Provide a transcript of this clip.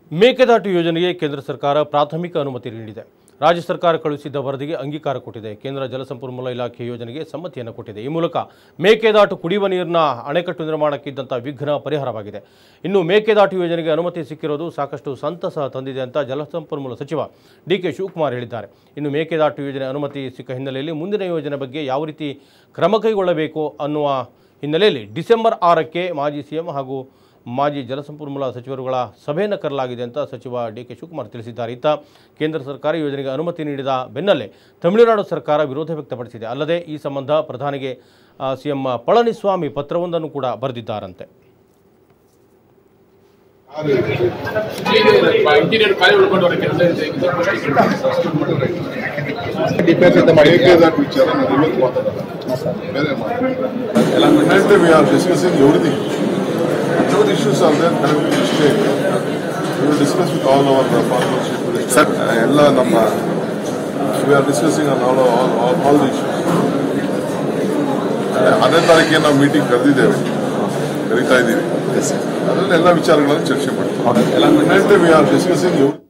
ಮೇಕೆದಾಟು ಯೋಜನೆಗೆ ಕೇಂದ್ರ ಸರ್ಕಾರ ಪ್ರಾಥಮಿಕ ಅನುಮತಿ ನೀಡಿದೆ ರಾಜ್ಯ ಸರ್ಕಾರ ಕಳುಹಿಸಿದ್ದ ವರದಿಗೆ ಅಂಗೀಕಾರ ಕೊಟ್ಟಿದೆ ಕೇಂದ್ರ ಜಲಸಂಪನ್ಮೂಲ ಇಲಾಖೆ ಯೋಜನೆಗೆ ಸಮ್ಮತಿಯನ್ನು ಕೊಟ್ಟಿದೆ ಈ ಮೂಲಕ ಮೇಕೆದಾಟು ಕುಡಿಯುವ ನೀರಿನ ಅಣೆಕಟ್ಟು ನಿರ್ಮಾಣಕ್ಕಿದ್ದಂಥ ವಿಘ್ನ ಪರಿಹಾರವಾಗಿದೆ ಇನ್ನು ಮೇಕೆದಾಟು ಯೋಜನೆಗೆ ಅನುಮತಿ ಸಿಕ್ಕಿರೋದು ಸಾಕಷ್ಟು ಸಂತಸ ತಂದಿದೆ ಅಂತ ಜಲಸಂಪನ್ಮೂಲ ಸಚಿವ ಡಿ ಕೆ ಶಿವಕುಮಾರ್ ಹೇಳಿದ್ದಾರೆ ಇನ್ನು ಮೇಕೆದಾಟು ಯೋಜನೆ ಅನುಮತಿ ಸಿಕ್ಕ ಹಿನ್ನೆಲೆಯಲ್ಲಿ ಮುಂದಿನ ಯೋಜನೆ ಬಗ್ಗೆ ಯಾವ ರೀತಿ ಕ್ರಮ ಕೈಗೊಳ್ಳಬೇಕು ಅನ್ನುವ ಹಿನ್ನೆಲೆಯಲ್ಲಿ ಡಿಸೆಂಬರ್ ಆರಕ್ಕೆ ಮಾಜಿ ಸಿಎಂ ಹಾಗೂ ಮಾಜಿ ಜಲಸಂಪನ್ಮೂಲ ಸಚಿವರುಗಳ ಸಭೆಯನ್ನು ಕರೆಯಲಾಗಿದೆ ಅಂತ ಸಚಿವ ಡಿ ಕೆ ಶಿವಕುಮಾರ್ ತಿಳಿಸಿದ್ದಾರೆ ಇತ್ತ ಕೇಂದ್ರ ಸರ್ಕಾರ ಯೋಜನೆಗೆ ಅನುಮತಿ ನೀಡಿದ ಬೆನ್ನಲ್ಲೇ ತಮಿಳುನಾಡು ಸರ್ಕಾರ ವಿರೋಧ ವ್ಯಕ್ತಪಡಿಸಿದೆ ಅಲ್ಲದೆ ಈ ಸಂಬಂಧ ಪ್ರಧಾನಿಗೆ ಆ, ಸಿಎಂ ಪಳನಿಸ್ವಾಮಿ ಪತ್ರವೊಂದನ್ನು ಕೂಡ ಬರೆದಿದ್ದಾರಂತೆ ಇಂಜಿನಿಯರ್ ಕಾರ್ಯ ಉಳ್ಕೊಂಡು ಅವರ ಕೆಲಸ ಮೇಕೆದಾಟು ವಿಚಾರ ನಾವು ಇವತ್ತು ಮಾತಾಡಲ್ಲ ಬೇರೆ ಮಾತಾಡಲ್ಲ we are discussing everything whatever issues are there connected to state we will discuss with all our farmers sir ಎಲ್ಲ ನಮ್ಮ we are discussing on all all all the issues ಹನ್ನೊಂದು ತಾರೀಕಿಗೆ ನಾವು ಮೀಟಿಂಗ್ ಕರೆದಿದ್ದೇವೆ ಕರೀತಾ ಇದ್ದೀವಿ ಅದರಲ್ಲಿ ಎಲ್ಲ ವಿಚಾರಗಳನ್ನು ಚರ್ಚೆ ಮಾಡ್ತೀವಿ ವಿ ಆರ್ ಡಿಸ್ಕಸಿಂಗ್